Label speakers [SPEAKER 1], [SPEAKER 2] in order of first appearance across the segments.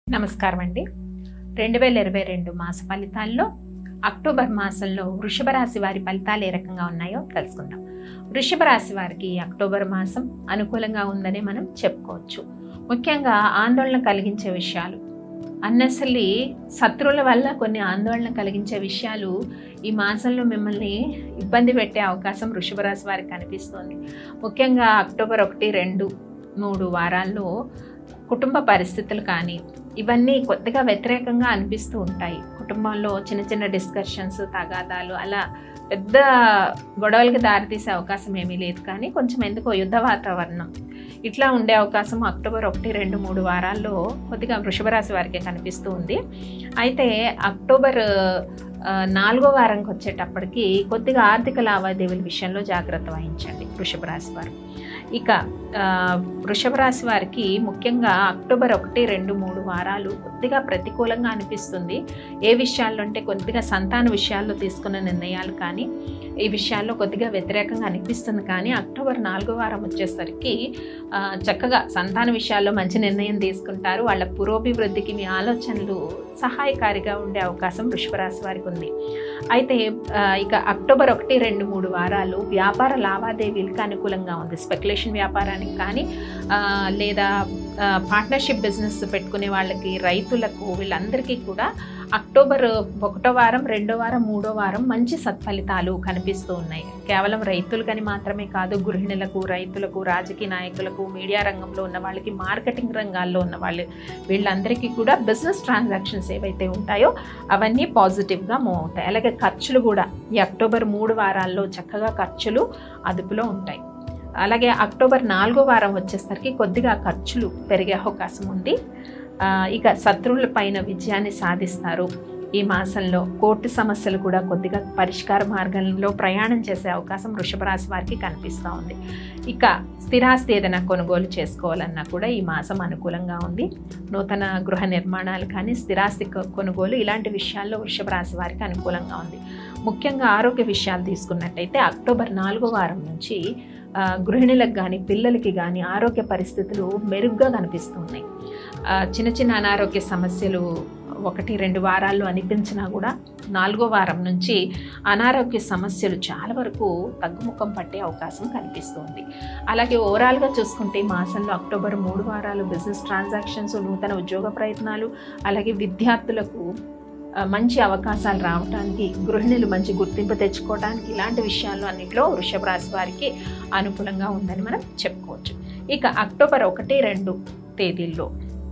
[SPEAKER 1] నమస్కారం అండి రెండు వేల ఇరవై రెండు మాస ఫలితాల్లో అక్టోబర్ మాసంలో వృషభ రాశి వారి ఫలితాలు ఏ రకంగా ఉన్నాయో తెలుసుకుందాం వృషభ రాశి వారికి అక్టోబర్ మాసం అనుకూలంగా ఉందని మనం చెప్పుకోవచ్చు ముఖ్యంగా ఆందోళన కలిగించే విషయాలు అన్నసలి శత్రువుల వల్ల కొన్ని ఆందోళన కలిగించే విషయాలు ఈ మాసంలో మిమ్మల్ని ఇబ్బంది పెట్టే అవకాశం వృషభ రాశి వారికి కనిపిస్తోంది ముఖ్యంగా అక్టోబర్ ఒకటి రెండు మూడు వారాల్లో కుటుంబ పరిస్థితులు కానీ ఇవన్నీ కొద్దిగా వ్యతిరేకంగా అనిపిస్తూ ఉంటాయి కుటుంబంలో చిన్న చిన్న డిస్కషన్స్ తగాదాలు అలా పెద్ద గొడవలకి దారితీసే అవకాశం ఏమీ లేదు కానీ కొంచెం ఎందుకో యుద్ధ వాతావరణం ఇట్లా ఉండే అవకాశం అక్టోబర్ ఒకటి రెండు మూడు వారాల్లో కొద్దిగా వృషభ రాశి వారికి కనిపిస్తూ ఉంది అయితే అక్టోబర్ ఆ, నాలుగో వారంకి వచ్చేటప్పటికి కొద్దిగా ఆర్థిక లావాదేవీల విషయంలో జాగ్రత్త వహించండి వృషభ రాశి వారు ఇక ఆ, వృషభ రాశి వారికి ముఖ్యంగా అక్టోబర్ ఒకటి రెండు మూడు వారాలు కొద్దిగా ప్రతికూలంగా అనిపిస్తుంది ఏ విషయాల్లో అంటే కొద్దిగా సంతాన విషయాల్లో తీసుకున్న నిర్ణయాలు కానీ ఈ విషయాల్లో కొద్దిగా వ్యతిరేకంగా అనిపిస్తుంది కానీ అక్టోబర్ నాలుగో వారం వచ్చేసరికి ఆ, చక్కగా సంతాన విషయాల్లో మంచి నిర్ణయం తీసుకుంటారు వాళ్ళ పురోభివృద్ధికి మీ ఆలోచనలు సహాయకారిగా ఉండే అవకాశం వృషభరాశి వారికి ఉంది అయితే ఆ, ఇక అక్టోబర్ ఒకటి రెండు మూడు వారాలు వ్యాపార లావాదేవీలకు అనుకూలంగా ఉంది స్పెక్యులేషన్ వ్యాపారానికి కానీ ఆ, లేదా పార్ట్నర్షిప్ బిజినెస్ పెట్టుకునే వాళ్ళకి రైతులకు వీళ్ళందరికీ కూడా అక్టోబర్ ఒకటో వారం రెండో వారం మూడో వారం మంచి సత్ఫలితాలు కనిపిస్తూ ఉన్నాయి కేవలం రైతులకని మాత్రమే కాదు గృహిణులకు రైతులకు రాజకీయ నాయకులకు మీడియా రంగంలో ఉన్న వాళ్ళకి మార్కెటింగ్ రంగాల్లో ఉన్న వాళ్ళు వీళ్ళందరికీ కూడా బిజినెస్ ట్రాన్సాక్షన్స్ ఏవైతే ఉంటాయో అవన్నీ పాజిటివ్గా మూవ్ అవుతాయి అలాగే ఖర్చులు కూడా ఈ అక్టోబర్ మూడు వారాల్లో చక్కగా ఖర్చులు అదుపులో ఉంటాయి అలాగే అక్టోబర్ నాలుగో వారం వచ్చేసరికి కొద్దిగా ఖర్చులు పెరిగే అవకాశం ఉంది ఆ, ఇక శత్రువుల పైన విజయాన్ని సాధిస్తారు ఈ మాసంలో కోర్టు సమస్యలు కూడా కొద్దిగా పరిష్కార మార్గంలో ప్రయాణం చేసే అవకాశం వృషభ రాశి వారికి కనిపిస్తూ ఉంది ఇక స్థిరాస్తి ఏదైనా కొనుగోలు చేసుకోవాలన్నా కూడా ఈ మాసం అనుకూలంగా ఉంది నూతన గృహ నిర్మాణాలు కానీ స్థిరాస్తి కొ- కొనుగోలు ఇలాంటి విషయాల్లో వృషభ రాశి వారికి అనుకూలంగా ఉంది ముఖ్యంగా ఆరోగ్య విషయాలు తీసుకున్నట్టయితే అక్టోబర్ నాలుగో వారం నుంచి ఆ, గృహిణులకు కానీ పిల్లలకి కానీ ఆరోగ్య పరిస్థితులు మెరుగ్గా కనిపిస్తున్నాయి ఆ, చిన్న చిన్న అనారోగ్య సమస్యలు ఒకటి రెండు వారాల్లో అనిపించినా కూడా నాలుగో వారం నుంచి అనారోగ్య సమస్యలు చాలా వరకు తగ్గుముఖం పట్టే అవకాశం కనిపిస్తుంది అలాగే ఓవరాల్గా చూసుకుంటే ఈ మాసంలో అక్టోబర్ మూడు వారాలు బిజినెస్ ట్రాన్సాక్షన్స్ నూతన ఉద్యోగ ప్రయత్నాలు అలాగే విద్యార్థులకు ఆ, మంచి అవకాశాలు రావడానికి గృహిణులు మంచి గుర్తింపు తెచ్చుకోవడానికి ఇలాంటి విషయాల్లో అన్నింటిలో వృషభ రాశి వారికి అనుకూలంగా ఉందని మనం చెప్పుకోవచ్చు ఇక అక్టోబర్ ఒకటి రెండు తేదీల్లో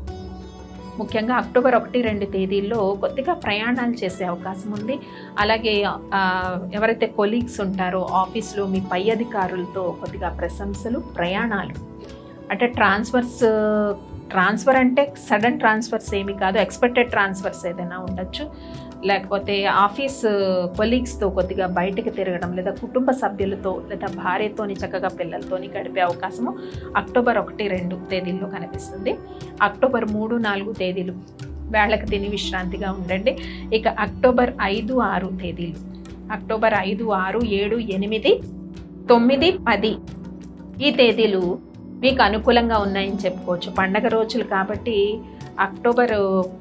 [SPEAKER 1] ముఖ్యంగా అక్టోబర్ ఒకటి రెండు తేదీల్లో కొద్దిగా ప్రయాణాలు చేసే అవకాశం ఉంది అలాగే ఆ, ఎవరైతే కొలీగ్స్ ఉంటారో ఆఫీస్లో మీ పై అధికారులతో కొద్దిగా ప్రశంసలు ప్రయాణాలు అంటే ట్రాన్స్ఫర్స్ ట్రాన్స్ఫర్ అంటే సడన్ ట్రాన్స్ఫర్స్ ఏమి కాదు ఎక్స్పెక్టెడ్ ట్రాన్స్ఫర్స్ ఏదైనా ఉండొచ్చు లేకపోతే ఆఫీస్ కొలీగ్స్తో కొద్దిగా బయటకు తిరగడం లేదా కుటుంబ సభ్యులతో లేదా భార్యతోని చక్కగా పిల్లలతోని గడిపే అవకాశము అక్టోబర్ ఒకటి రెండు తేదీల్లో కనిపిస్తుంది అక్టోబర్ మూడు నాలుగు తేదీలు వేళకు తిని విశ్రాంతిగా ఉండండి ఇక అక్టోబర్ ఐదు ఆరు తేదీలు అక్టోబర్ ఐదు ఆరు ఏడు ఎనిమిది తొమ్మిది పది ఈ తేదీలు మీకు అనుకూలంగా ఉన్నాయని చెప్పుకోవచ్చు పండగ రోజులు కాబట్టి అక్టోబర్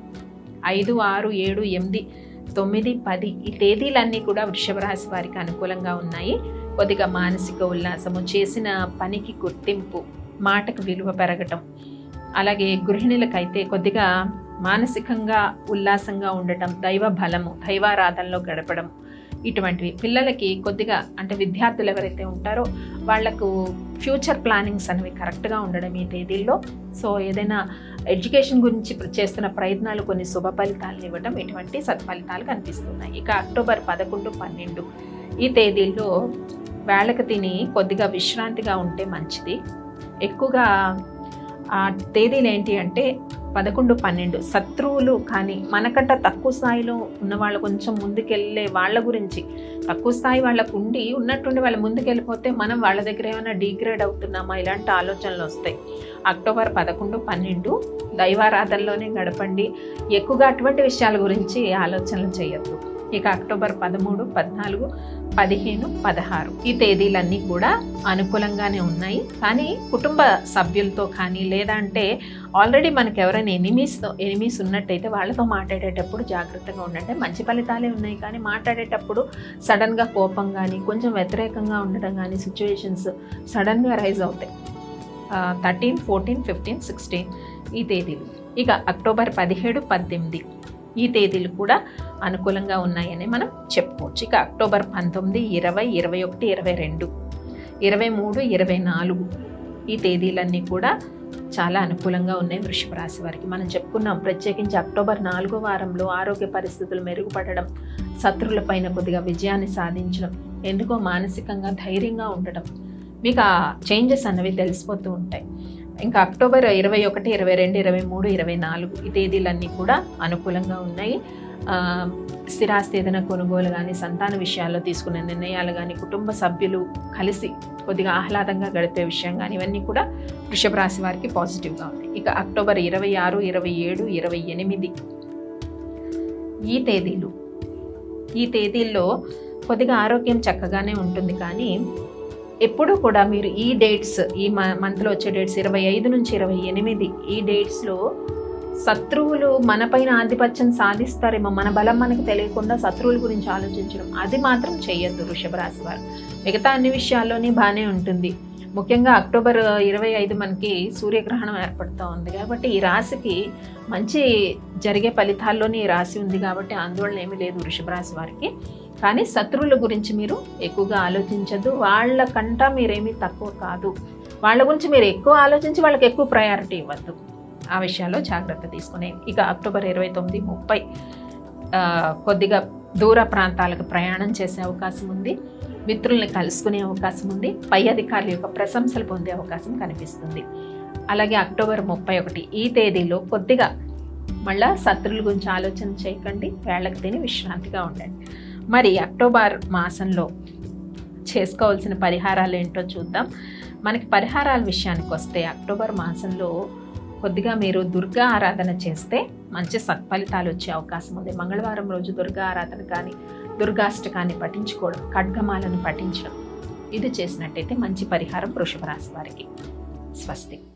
[SPEAKER 1] ఐదు ఆరు ఏడు ఎనిమిది తొమ్మిది పది ఈ తేదీలన్నీ కూడా వృషభ రాశి వారికి అనుకూలంగా ఉన్నాయి కొద్దిగా మానసిక ఉల్లాసము చేసిన పనికి గుర్తింపు మాటకు విలువ పెరగటం అలాగే గృహిణులకైతే కొద్దిగా మానసికంగా ఉల్లాసంగా ఉండటం దైవ బలము దైవారాధనలో గడపడం ఇటువంటివి పిల్లలకి కొద్దిగా అంటే విద్యార్థులు ఎవరైతే ఉంటారో వాళ్లకు ఫ్యూచర్ ప్లానింగ్స్ అనేవి కరెక్ట్గా ఉండడం ఈ తేదీల్లో సో ఏదైనా ఎడ్యుకేషన్ గురించి ప్ర- చేస్తున్న ప్రయత్నాలు కొన్ని శుభ ఫలితాలను ఇవ్వడం ఇటువంటి సత్ఫలితాలు కనిపిస్తున్నాయి ఇక అక్టోబర్ పదకొండు పన్నెండు ఈ తేదీల్లో వేళకు తిని కొద్దిగా విశ్రాంతిగా ఉంటే మంచిది ఎక్కువగా ఆ తేదీలు ఏంటి అంటే పదకొండు పన్నెండు శత్రువులు కానీ మనకంట తక్కువ స్థాయిలో ఉన్న వాళ్ళు కొంచెం ముందుకెళ్ళే వాళ్ళ గురించి తక్కువ స్థాయి వాళ్ళకు ఉండి ఉన్నట్టుండి వాళ్ళు ముందుకెళ్ళిపోతే మనం వాళ్ళ దగ్గర ఏమైనా డిగ్రేడ్ అవుతున్నామా ఇలాంటి ఆలోచనలు వస్తాయి అక్టోబర్ పదకొండు పన్నెండు దైవారాధనలోనే గడపండి ఎక్కువగా అటువంటి విషయాల గురించి ఆలోచనలు చేయొద్దు ఇక అక్టోబర్ పదమూడు పద్నాలుగు పదిహేను పదహారు ఈ తేదీలన్నీ కూడా అనుకూలంగానే ఉన్నాయి కానీ కుటుంబ సభ్యులతో కానీ లేదా అంటే ఆల్రెడీ మనకు ఎవరైనా ఎనిమీస్తో ఎనిమీస్ ఉన్నట్టయితే వాళ్ళతో మాట్లాడేటప్పుడు జాగ్రత్తగా ఉండండి మంచి ఫలితాలే ఉన్నాయి కానీ మాట్లాడేటప్పుడు సడన్గా కోపం కానీ కొంచెం వ్యతిరేకంగా ఉండడం కానీ సిచ్యువేషన్స్ సడన్గా రైజ్ అవుతాయి థర్టీన్ ఫోర్టీన్ ఫిఫ్టీన్ సిక్స్టీన్ ఈ తేదీలు ఇక అక్టోబర్ పదిహేడు పద్దెనిమిది ఈ తేదీలు కూడా అనుకూలంగా ఉన్నాయని మనం చెప్పుకోవచ్చు ఇక అక్టోబర్ పంతొమ్మిది ఇరవై ఇరవై ఒకటి ఇరవై రెండు ఇరవై మూడు ఇరవై నాలుగు ఈ తేదీలన్నీ కూడా చాలా అనుకూలంగా ఉన్నాయి వృషభ రాశి వారికి మనం చెప్పుకున్నాం ప్రత్యేకించి అక్టోబర్ నాలుగో వారంలో ఆరోగ్య పరిస్థితులు మెరుగుపడడం శత్రువుల పైన కొద్దిగా విజయాన్ని సాధించడం ఎందుకో మానసికంగా ధైర్యంగా ఉండడం మీకు ఆ చేంజెస్ అన్నవి తెలిసిపోతూ ఉంటాయి ఇంకా అక్టోబర్ ఇరవై ఒకటి ఇరవై రెండు ఇరవై మూడు ఇరవై నాలుగు ఈ తేదీలన్నీ కూడా అనుకూలంగా ఉన్నాయి ఆ, స్థిరాస్తి ఏదైనా కొనుగోలు కానీ సంతాన విషయాల్లో తీసుకునే నిర్ణయాలు కానీ కుటుంబ సభ్యులు కలిసి కొద్దిగా ఆహ్లాదంగా గడిపే విషయం కానీ ఇవన్నీ కూడా వృషభ రాశి వారికి పాజిటివ్గా ఉన్నాయి ఇక అక్టోబర్ ఇరవై ఆరు ఇరవై ఏడు ఇరవై ఎనిమిది ఈ తేదీలు ఈ తేదీల్లో కొద్దిగా ఆరోగ్యం చక్కగానే ఉంటుంది కానీ ఎప్పుడు కూడా మీరు ఈ డేట్స్ ఈ మంత్లో వచ్చే డేట్స్ ఇరవై ఐదు నుంచి ఇరవై ఎనిమిది ఈ డేట్స్లో శత్రువులు మనపైన ఆధిపత్యం సాధిస్తారేమో మన బలం మనకు తెలియకుండా శత్రువుల గురించి ఆలోచించడం అది మాత్రం చెయ్యొద్దు వృషభ రాశి వారు మిగతా అన్ని విషయాల్లోనే బాగానే ఉంటుంది ముఖ్యంగా అక్టోబర్ ఇరవై ఐదు మనకి సూర్యగ్రహణం ఏర్పడుతూ ఉంది కాబట్టి ఈ రాశికి మంచి జరిగే ఫలితాల్లోనే ఈ రాశి ఉంది కాబట్టి ఆందోళన ఏమీ లేదు వృషభ రాశి వారికి కానీ శత్రువుల గురించి మీరు ఎక్కువగా ఆలోచించద్దు వాళ్ళకంట మీరేమీ తక్కువ కాదు వాళ్ళ గురించి మీరు ఎక్కువ ఆలోచించి వాళ్ళకి ఎక్కువ ప్రయారిటీ ఇవ్వద్దు ఆ విషయాల్లో జాగ్రత్త తీసుకునే ఇక అక్టోబర్ ఇరవై తొమ్మిది ముప్పై ఆ, కొద్దిగా దూర ప్రాంతాలకు ప్రయాణం చేసే అవకాశం ఉంది మిత్రుల్ని కలుసుకునే అవకాశం ఉంది పై అధికారుల యొక్క ప్రశంసలు పొందే అవకాశం కనిపిస్తుంది అలాగే అక్టోబర్ ముప్పై ఒకటి ఈ తేదీలో కొద్దిగా మళ్ళా శత్రువుల గురించి ఆలోచన చేయకండి వేళ్ళకి తిని విశ్రాంతిగా ఉండండి మరి అక్టోబర్ మాసంలో చేసుకోవాల్సిన పరిహారాలు ఏంటో చూద్దాం మనకి పరిహారాల విషయానికి వస్తే అక్టోబర్ మాసంలో కొద్దిగా మీరు దుర్గా ఆరాధన చేస్తే మంచి సత్ఫలితాలు వచ్చే అవకాశం ఉంది మంగళవారం రోజు దుర్గా ఆరాధన కానీ దుర్గాష్టకాన్ని పఠించుకోవడం ఖడ్గమాలను పఠించడం ఇది చేసినట్టయితే మంచి పరిహారం వృషభ రాశి వారికి స్వస్తి